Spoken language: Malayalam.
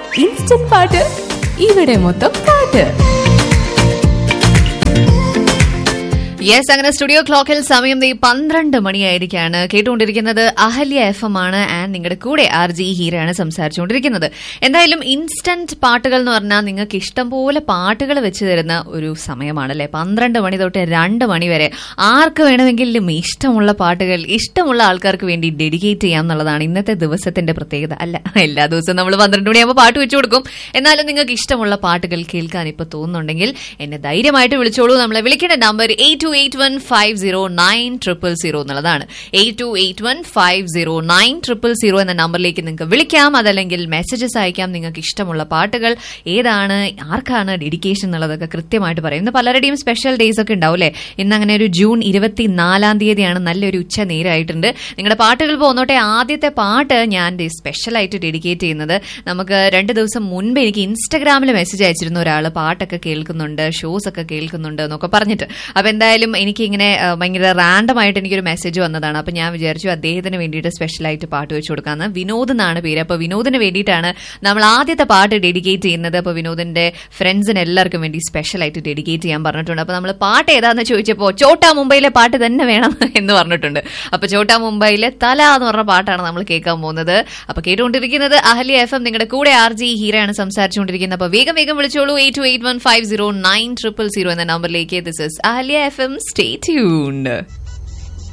ഇൻസ്റ്റന്റ് പാട്ട് ഇവിടെ മൊത്തം പാട്ട് യെസ് അങ്ങനെ സ്റ്റുഡിയോ ക്ലോക്കിൽ സമയം ദേ പന്ത്രണ്ട് മണിയായിരിക്കാണ് കേട്ടുകൊണ്ടിരിക്കുന്നത് അഹല്യ എഫ് എം ആണ് ആൻഡ് നിങ്ങളുടെ കൂടെ ആർ ജി ഹീരയാണ് സംസാരിച്ചുകൊണ്ടിരിക്കുന്നത് എന്തായാലും ഇൻസ്റ്റന്റ് പാട്ടുകൾ എന്ന് പറഞ്ഞാൽ നിങ്ങൾക്ക് ഇഷ്ടം പോലെ പാട്ടുകൾ വെച്ച് തരുന്ന ഒരു സമയമാണല്ലേ പന്ത്രണ്ട് മണി തൊട്ട് രണ്ട് മണി വരെ ആർക്ക് വേണമെങ്കിലും ഇഷ്ടമുള്ള പാട്ടുകൾ ഇഷ്ടമുള്ള ആൾക്കാർക്ക് വേണ്ടി ഡെഡിക്കേറ്റ് ചെയ്യാം എന്നുള്ളതാണ് ഇന്നത്തെ ദിവസത്തിന്റെ പ്രത്യേകത അല്ല എല്ലാ ദിവസവും നമ്മൾ പന്ത്രണ്ട് മണിയാകുമ്പോൾ പാട്ട് വെച്ചു കൊടുക്കും എന്നാലും നിങ്ങൾക്ക് ഇഷ്ടമുള്ള പാട്ടുകൾ കേൾക്കാൻ ഇപ്പൊ തോന്നുന്നുണ്ടെങ്കിൽ എന്നെ ധൈര്യമായിട്ട് വിളിച്ചോളൂ നമ്മളെ വിളിക്കേണ്ട number eight two eight one five zero nine triple zero എന്നുള്ളതാണ് eight two eight one five zero nine triple zero എന്ന നമ്പറിലേക്ക് നിങ്ങൾക്ക് വിളിക്കാം അതല്ലെങ്കിൽ മെസ്സേജസ് അയക്കാം നിങ്ങൾക്ക് ഇഷ്ടമുള്ള പാട്ടുകൾ ഏതാണ് ആർക്കാണ് ഡെഡിക്കേഷൻ എന്നുള്ളതൊക്കെ കൃത്യമായിട്ട് പറയും ഇന്ന് പലരുടെയും സ്പെഷ്യൽ ഡേയ്സ് ഒക്കെ ഉണ്ടാവില്ലേ ഇന്ന് അങ്ങനെ ഒരു ജൂൺ ഇരുപത്തിനാലാം തീയതിയാണ് നല്ലൊരു ഉച്ച നേരമായിട്ടുണ്ട് നിങ്ങളുടെ പാട്ടുകൾ പോന്നോട്ടെ ആദ്യത്തെ പാട്ട് ഞാൻ സ്പെഷ്യലായിട്ട് ഡെഡിക്കേറ്റ് ചെയ്യുന്നത് നമുക്ക് രണ്ട് ദിവസം മുൻപ് എനിക്ക് ഇൻസ്റ്റഗ്രാമിൽ മെസ്സേജ് അയച്ചിരുന്ന ഒരാൾ പാട്ടൊക്കെ കേൾക്കുന്നുണ്ട് ഷോസ് ഒക്കെ കേൾക്കുന്നുണ്ട് എന്നൊക്കെ പറഞ്ഞിട്ട് അപ്പൊ എന്തായാലും എനിക്ക് ഇങ്ങനെ ആ, ഭയങ്കര റാൻഡം ആയിട്ട് എനിക്കൊരു മെസ്സേജ് വന്നതാണ് അപ്പൊ ഞാൻ വിചാരിച്ചു അദ്ദേഹത്തിന് വേണ്ടിയിട്ട് സ്പെഷ്യലായിട്ട് പാട്ട് വെച്ച് കൊടുക്കാന്ന് വിനോദ് എന്നാണ് പേര് അപ്പൊ വിനോദിന് വേണ്ടിയിട്ടാണ് നമ്മൾ ആദ്യത്തെ പാട്ട് ഡെഡിക്കേറ്റ് ചെയ്യുന്നത് അപ്പൊ വിനോദിന്റെ ഫ്രണ്ട്സിന് എല്ലാവർക്കും വേണ്ടി സ്പെഷ്യലായിട്ട് ഡെഡിക്കേറ്റ് ചെയ്യാൻ പറഞ്ഞിട്ടുണ്ട് അപ്പൊ നമ്മൾ പാട്ട് ഏതാന്ന് ചോദിച്ചപ്പോൾ ചോട്ടാ മുംബൈയിലെ പാട്ട് തന്നെ വേണം എന്ന് പറഞ്ഞിട്ടുണ്ട് അപ്പൊ ചോട്ടാ മുംബൈയിലെ തല എന്ന് പറഞ്ഞ പാട്ടാണ് നമ്മൾ കേൾക്കാൻ പോകുന്നത് അപ്പൊ കേട്ടുകൊണ്ടിരിക്കുന്നത് അഹല്യ എഫ് എം നിങ്ങളുടെ കൂടെ ആർ ജി ഹീരയാണ് സംസാരിച്ചുകൊണ്ടിരിക്കുന്നത് അപ്പൊ വേഗം വേഗം വിളിച്ചോളൂ eight two eight one five zero nine triple zero എന്ന നമ്പറിലേക്ക് this is Ahalya F M stay tuned